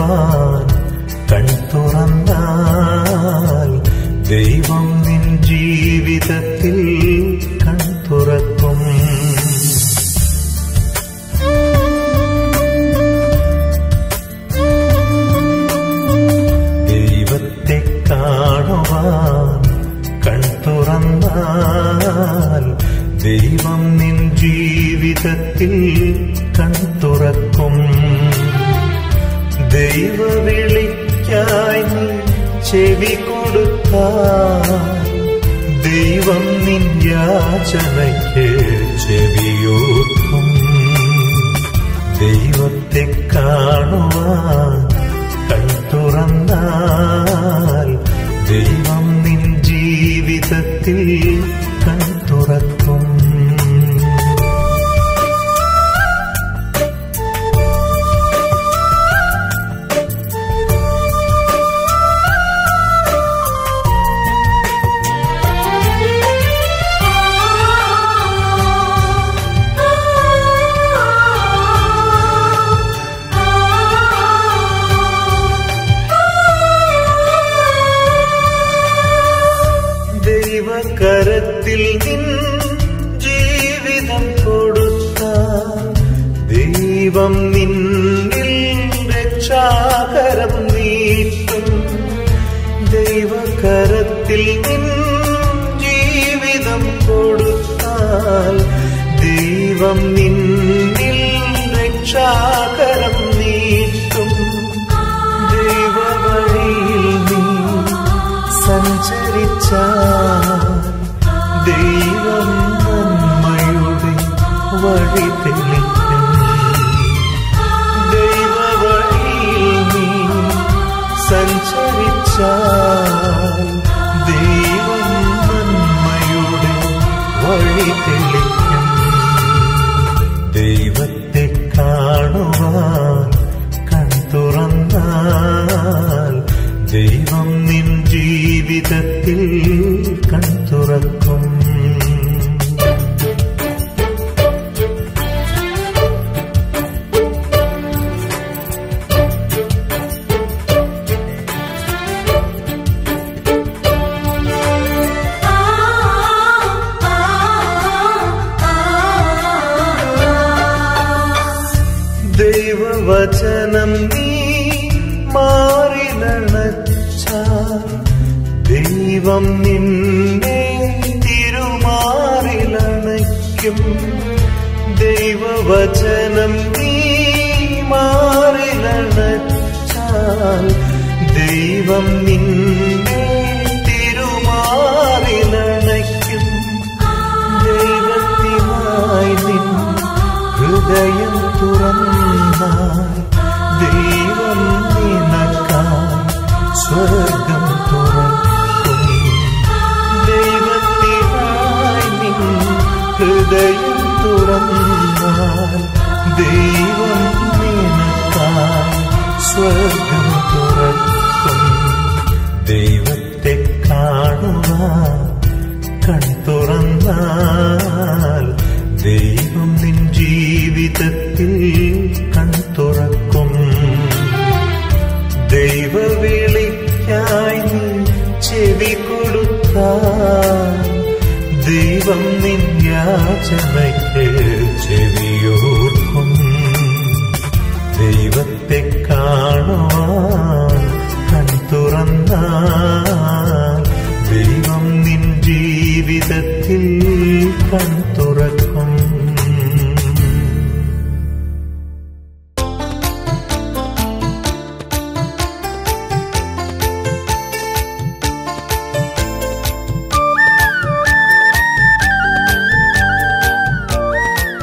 കാണുവാൻ കൺ തുറന്നാൽ ദൈവം നിൻ ജീവിതത്തിൽ കൺ തുറക്കും ദൈവത്തെ കാണുവാൻ കൺ തുറന്നാൽ ദൈവം നിൻ ജീവിതത്തിൽ കൺ തുറക്കും ദൈവ വിളിക്കായി നീ ചെവി കൊടുത്താൽ ദൈവം നിൻ യാചനയ്ക്ക് ചെവിയോർക്കും ദൈവത്തെ കാണുവാൻ കൺ തുറന്നാൽ ദൈവം നിൻ ജീവിതത്തിൽ കൺ തുറക്കും ദൈവകരത്തിൽ നിൻ ജീവിതം കൊടുത്ത ദൈവം നിന്നിൽ രക്ഷാകരം നീട്ടും ദൈവകരത്തിൽ നിൻ ജീവിതം കൊടുത്താൽ ദൈവം നിന്നിൽ രക്ഷാകരം നീട്ടും ദൈവവഴിയിൽ നീ സഞ്ചരിച്ചാൽ ദൈവം നന്മയുടെ വഴി തെളിക്കും ദൈവവഴിയിൽ നീ സഞ്ചരിച്ചാൽ ദൈവം നന്മയുടെ വഴി തെളിക്കും ദൈവത്തെ കാണുവാൻ കൺ തുറന്നാൽ ദൈവം നിൻ ജീവിതത്തിൽ കൺ തുറക്കും ദൈവവചനം നീ മാറിലണച്ചാൽ ദൈവം നിന്നെ തിരുമാറിലണയ്ക്കും ദൈവവചനം നീ മാറിലണച്ചാൽ ദൈവം നിന്നെ തിരുമാറിലണയ്ക്കും ദൈവത്തിനായി നിൻ ഹൃദയം തുറന്നാൽ ദൈവം നിനക്കായി സ്വർഗം തുറക്കും ദൈവത്തിനായി നിൻ ഹൃദയം തുറന്നാൽ ദൈവം നിനക്കായി സ്വർഗം തുറക്കും ദൈവത്തെ കാണുവാൻ കൺ തുറന്നാൽ ദൈവം നിൻ ജീവിതത്തിൽ കൺ തുറക്കും ദൈവവിളിക്കായി നീ ചെവി കൊടുത്താൽ ദൈവം നിൻ യാചനയ്ക്ക് ചെവിയോർക്കും ദൈവത്തെ കാണുവാൻ കൺ തുറന്നാൽ ദൈവം നിൻ ജീവിതത്തിൽ കൺ തുറക്കും ആ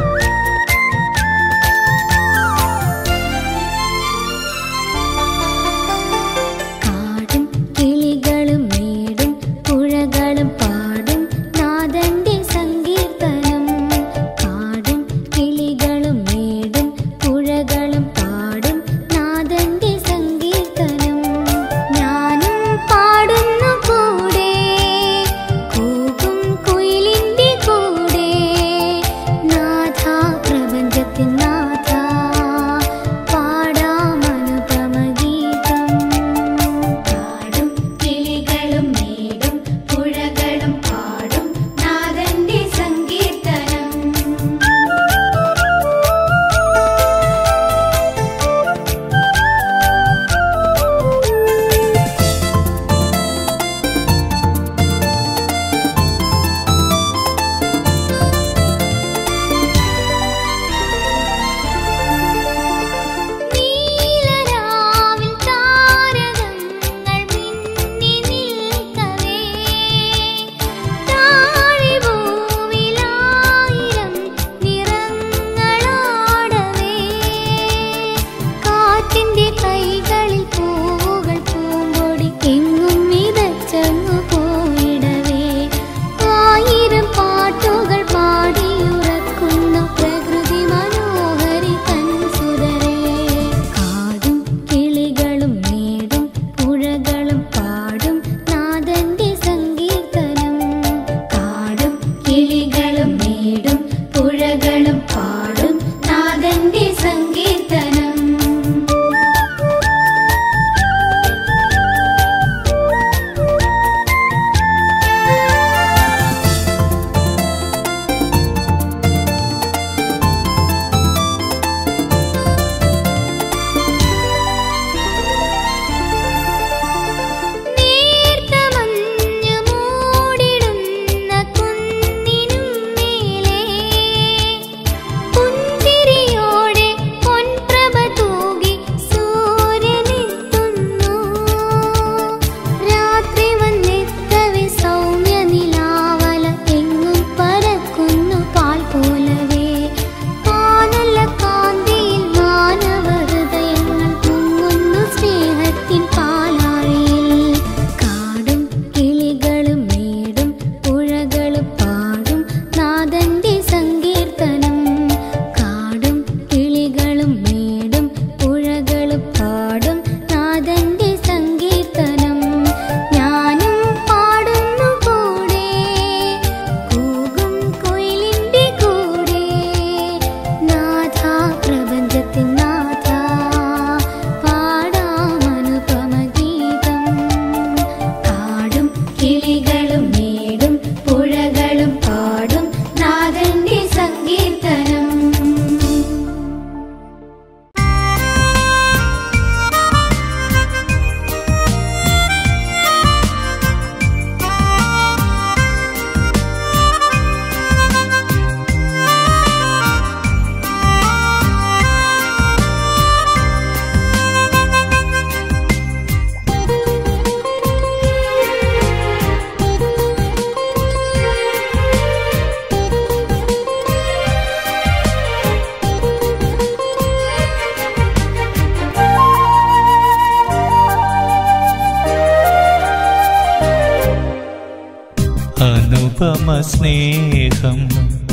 സ്നേഹം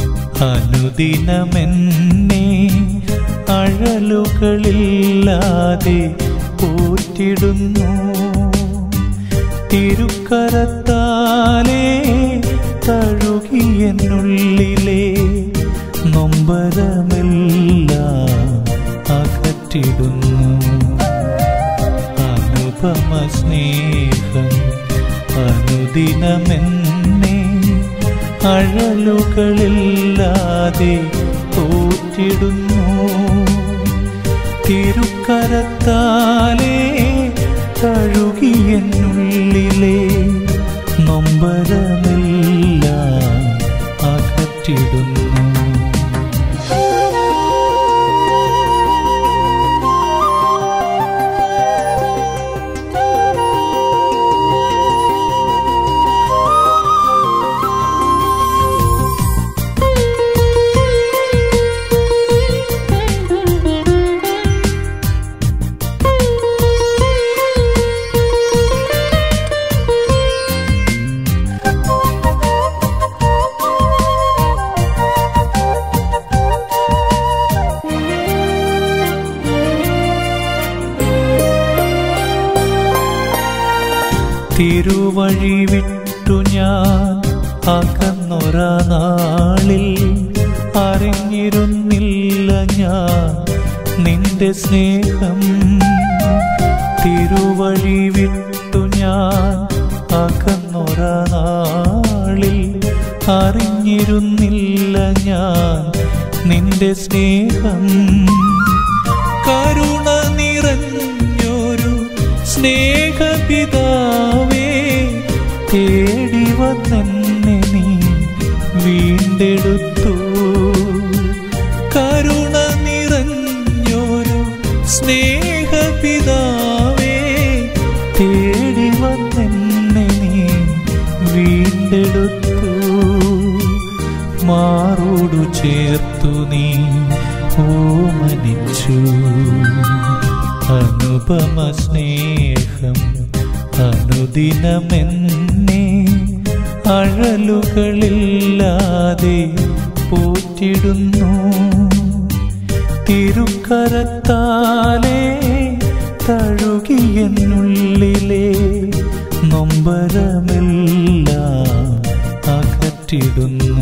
അനുദിനമെന്നെ അഴലുകളില്ലാതെ പോറ്റിടുന്നു തിരുക്കരത്താലേ തഴുകിയെന്നുള്ളിലെ നൊമ്പരമെല്ലാം അകറ്റിടുന്നു അനുപമ സ്നേഹം അനുദിനമെന്നെ അഴലുകളില്ലാതെ തോറ്റിടുന്നു തിരുക്കരത്താലേ തഴുകിയെന്നുള്ളിലെ നൊമ്പരമെല്ലാം അകറ്റിടുന്നു തിരുവഴി വിട്ടു ഞാൻ അകന്നൊര നാളിൽ അറിഞ്ഞിരുന്നില്ല ഞാൻ നിന്റെ സ്നേഹം തിരുവഴി വിട്ടു ഞാൻ അകന്നൊര നാളിൽ അറിഞ്ഞിരുന്നില്ല ഞാൻ നിന്റെ സ്നേഹം കരുണ നിറഞ്ഞൊരു സ്നേഹപിതാവേ തേടി വന്നെന്നെ നീ വീണ്ടെടുത്തു കരുണ നിറഞ്ഞൊരു സ്നേഹപിതാവേ തേടി വന്നെന്നെ നീ വീണ്ടെടുത്തു മാറോടു ചേർത്തു നീ ഓമനിച്ചു അനുപമ സ്നേഹം അനുദിനമെന്നെ അഴലുകളില്ലാതെ പോറ്റിടുന്നു തിരുക്കരത്താലേ തഴുകിയെന്നുള്ളിലെ നൊമ്പരമെല്ലാം അകറ്റിടുന്നു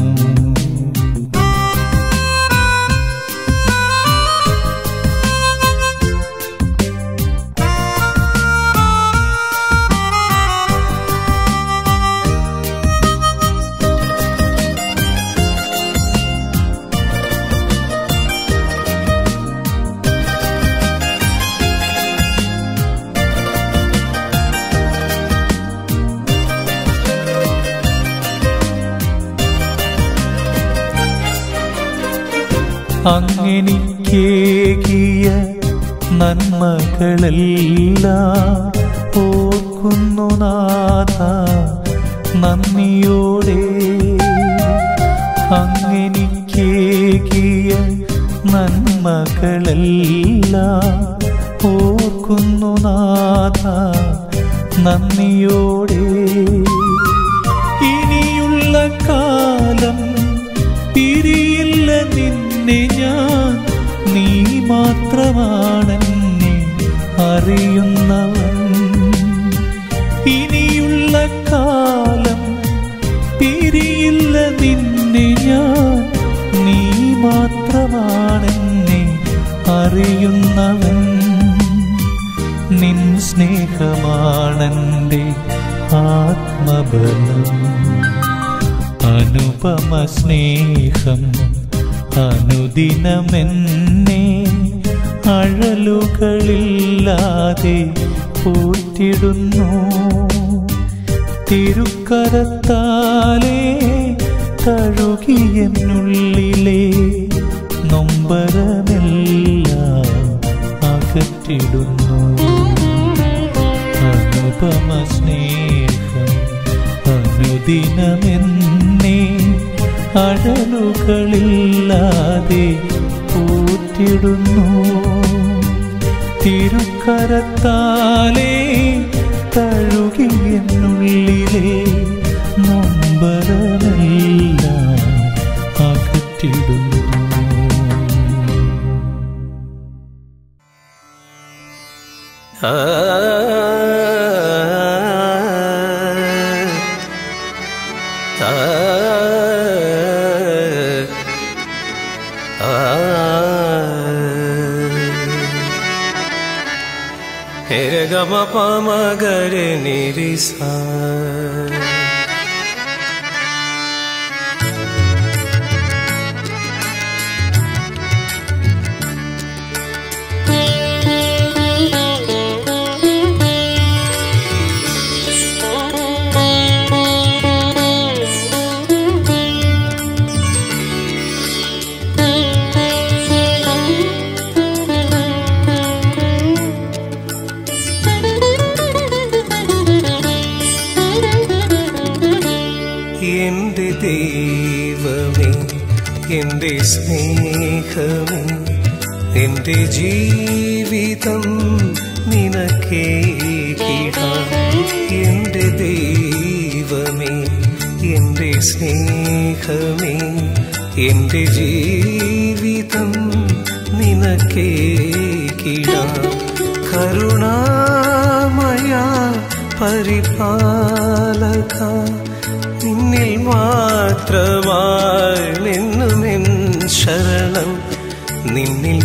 അങ്ങെനിക്കേകിയ നന്മകളെല്ലാം ഓർക്കുന്നു നാഥ നന്ദിയോടെ അങ്ങെനിക്കേകിയ നന്മകളെല്ലാം ഓർക്കുന്നു നാഥ നന്ദിയോടെ ഇനിയുള്ള കാലം പിരിയില്ല നിന്നെ ഞാൻ നീ മാത്രമാണെന്നെ അറിയുന്നവൻ ഇനിയുള്ള കാലം പിരിയില്ല നിന്നെ ഞാൻ നീ മാത്രമാണെന്നെ അറിയുന്നവൻ നിൻ സ്നേഹമാണെൻ്റെ ആത്മബലം അനുപമ സ്നേഹം അനുദിനമെന്നെ അഴലുകളില്ലാതെ പോറ്റിടുന്നു തിരുക്കരത്താലേ തഴുകിയെന്നുള്ളിലെ നൊമ്പരമെല്ലാം അകറ്റിടുന്നു അനുപമ സ്നേഹം അനുദിനമെന്നെ അഴലുകളില്ലാതെ പോറ്റിടുന്നു തിരുക്കരത്താലേ തഴുകിയെന്നുള്ളിലെ നൊമ്പരമെല്ലാം ആ ആ ഗമ പമ ഗരെ നിരിസ എന്റെ ദൈവമേ എന്റെ സ്നേഹമേ എന്റെ ജീവിതം നിനക്കേകിടാം എന്റെ ദൈവമേ എന്റെ സ്നേഹമേ എന്റെ ജീവിതം നിനക്കേകിടാം കരുണാമയ പരിപാലക നിന്നിൽ മാത്രമായി നിന്നുമെൻ ശരണം നിന്നിൽ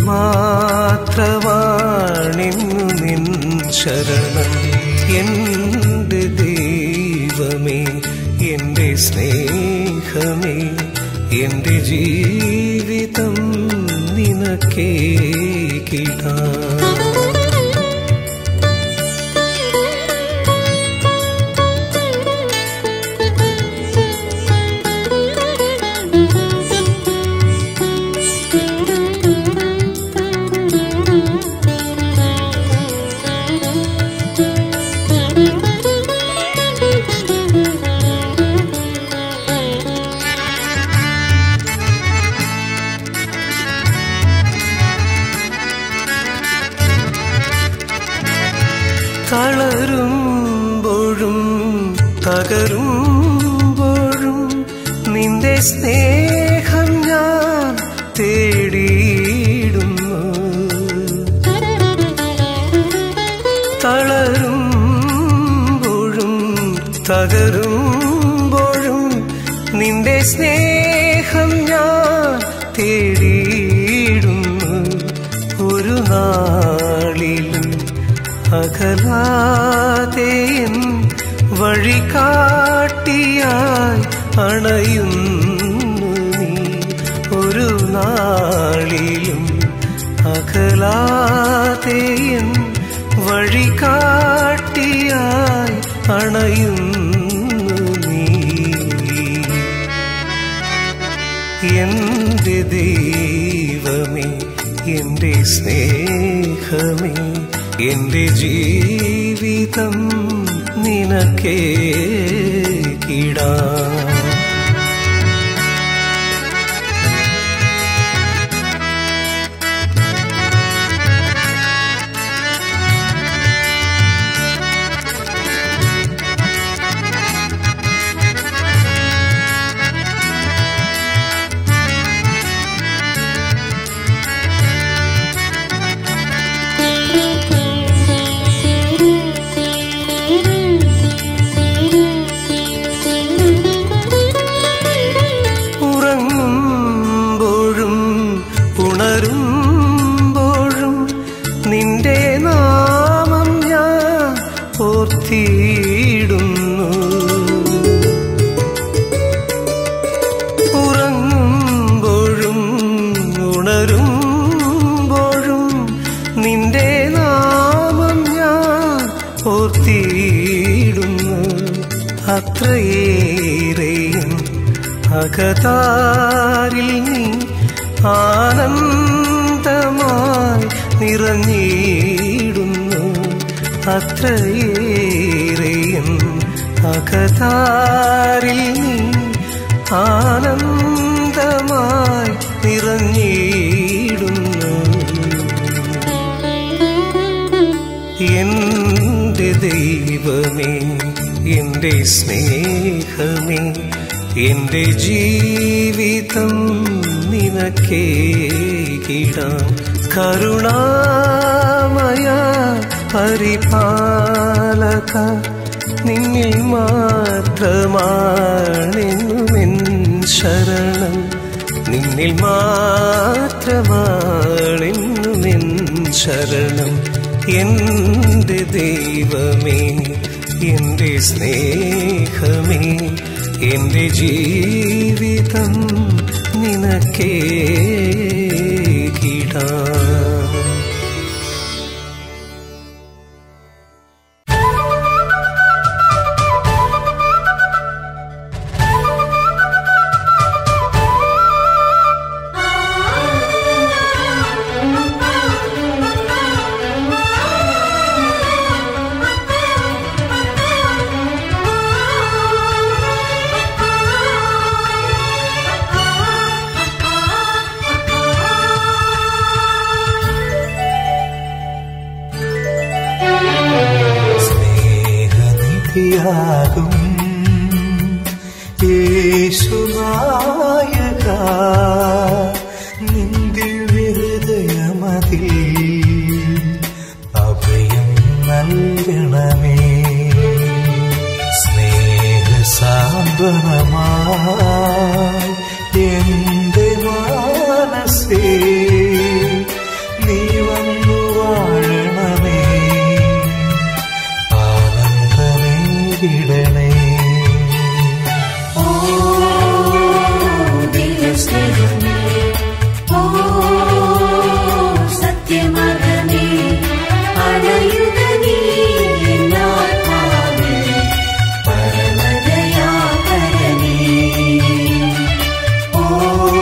മാത്രമാണെന്നുമെൻ ശരണം എൻ്റെ ദൈവമേ എൻ്റെ സ്നേഹമേ എൻ്റെ ജീവിതം നിനക്കേ കിടാ തളരുമ്പോഴും തകരുമ്പോഴും നിന്റെ സ്നേഹം ഞാൻ തേടിയിടുന്നു തളരുമ്പോഴും തകരുമ്പോഴും നിന്റെ സ്നേഹം ഞാൻ തേടിയിടുന്നു ഒരു നാളിലും അകലാതെ എൻ വഴികാട്ടിയായി അണയുന്നു നീ ഒരു നാളിലും അകലാതെ എൻ വഴികാട്ടിയായി അണയുന്നു നീ എന്റെ ദൈവമേ എന്റെ സ്നേഹമേ എന്റെ ജീവിതം നിനക്കേ കിടാ ഉറങ്ങുമ്പോഴും ഉണരുമ്പോഴും നിന്റെ നാമം ഞാൻ ഓർത്തിയിടുന്നു ഉറങ്ങുമ്പോഴും ഉണരുമ്പോഴും നിന്റെ നാമം ഞാൻ ഓർത്തിയിടുന്നു അത്രയേറെയും അകതാരിൽ നീ ആനന്ദമായി നിറഞ്ഞിടുന്നു അത്രയേറെയും അകതാരിൽ നീ ആനന്ദമായി നിറഞ്ഞിടുന്നു എന്റെ ദൈവമേ എന്റെ സ്നേഹമേ എന്റെ ജീവിതം നിനക്കേ കിടാം കരുണാമയ പരിപാലക നിന്നിൽ മാത്രമാണെന്നുമെൻ ശരണം നിന്നിൽ മാത്രമാണെന്നുമെൻ ശരണം എൻ്റെ ദൈവമേ എൻ്റെ സ്നേഹമേ എൻ്റെ ജീവിതം നിനക്കേ കിടാ സ്നേഹനിധിയാകും യേശുനായക നിന്ദിവ്യഹൃദയമതിൽ അഭയം നൽകണമേ സ്നേഹസാന്ത്വനമായി എന്റെ മാനസേ നീ വന്നു വാഴണമേ ആനന്ദമേകിടണേ ഓ ദൈവസ്നേഹമേ ഓ സത്യമകമേ അണയുക നീ എന്നാത്മാവേ പരമദയാപരനേ ഓ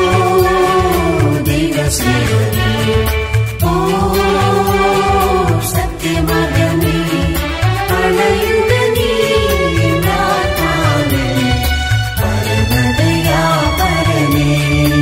ദൈവസ്നേഹമേ ഓ സത്യമകമേ അണയുക നീ എന്നാത്മാവേ പരമദയാപരനേ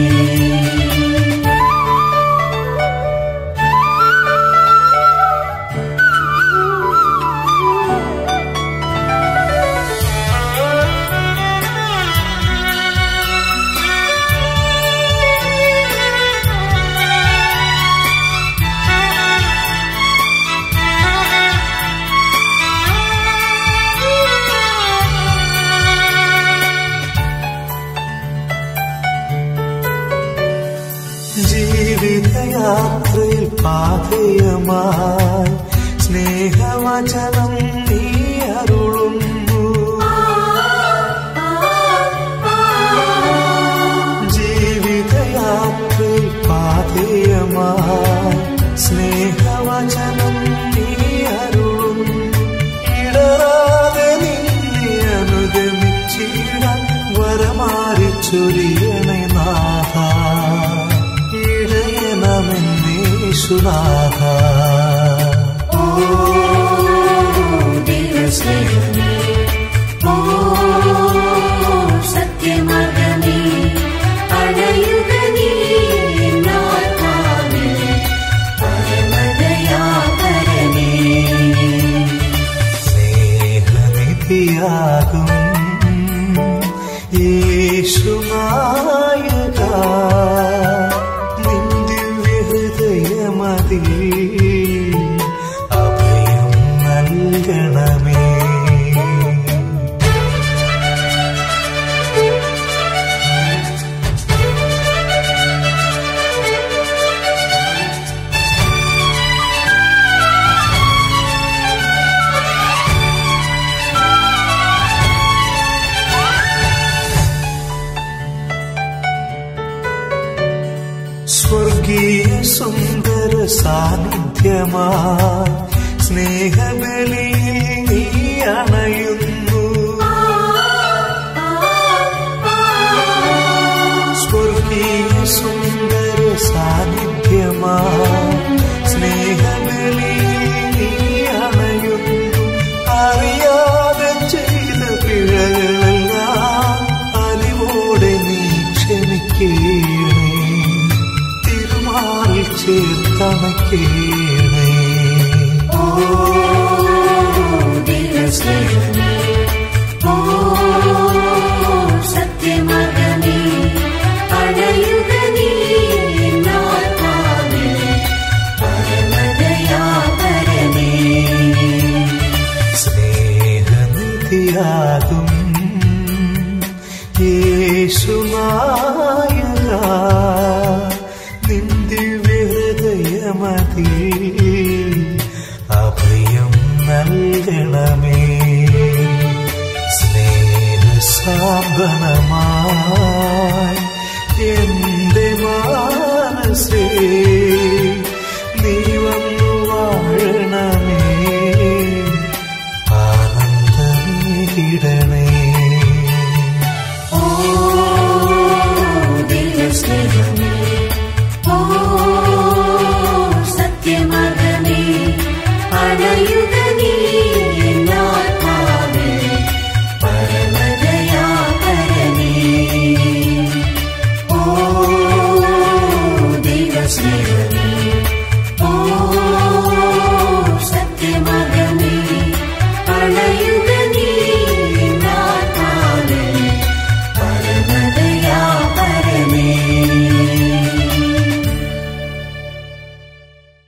ജീവിതയാത്രയിൽ പാതയമായി സ്നേഹവചനം നീ അരുളുന്നു ജീവിതയാത്രയിൽ പാതയമായി സ്നേഹവചനം നീ അരുളുന്നു ഇടറാതെ നിന്നെ അനുഗമിച്ചിടാൻ വരമാറി ചൊരിയണേ നാഥ ഇടയനമെന്നേശുനാഥ ഓ ദൈവസ്നേഹമേ ഓ സത്യമകമേ അണയുക നീ എന്നാത്മാവേ പരമദയാപരനേ സ്നേഹനിധിയാകും യേശുനായക നിന്ദിവ്യഹൃദയമതിൽ അഭയം നൽകണമേ സ്വർഗീയ സുന്ദര സാന്നിധ്യമായി സ്നേഹബലിയിൽ നീ അണയുന്നു സ്വർഗീയ സുന്ദര സാന്നിധ്യമായി സ്നേഹബലിയിൽ നീ അണയുന്നു അറിയാതെ ചെയ്ത പിഴകളെല്ലാം അലിവോടെ നീ ക്ഷമിക്കേണേ തിരുമാറിൽ ചേർത്തണക്കേണേ ഓ ദൈവസ്നേഹമേ ഓ സത്യമകമേ അണയുക നീ എന്നാത്മാവേ പരമദയാപരനേ മതി അഭയം നൽകണമേ സ്നേഹസാന്ത്വനമായി എന്റെ മാനസേ നീ വന്നു വാഴണമേ ആനന്ദമേകിടണേ ഓ ദൈവസ്നേഹമേ ഓ സത്യമകമേ അണയുക നീ എന്നാത്മാവേ പരമദയാപരമേ ഓ ദൈവസ്നേഹമേ ഓ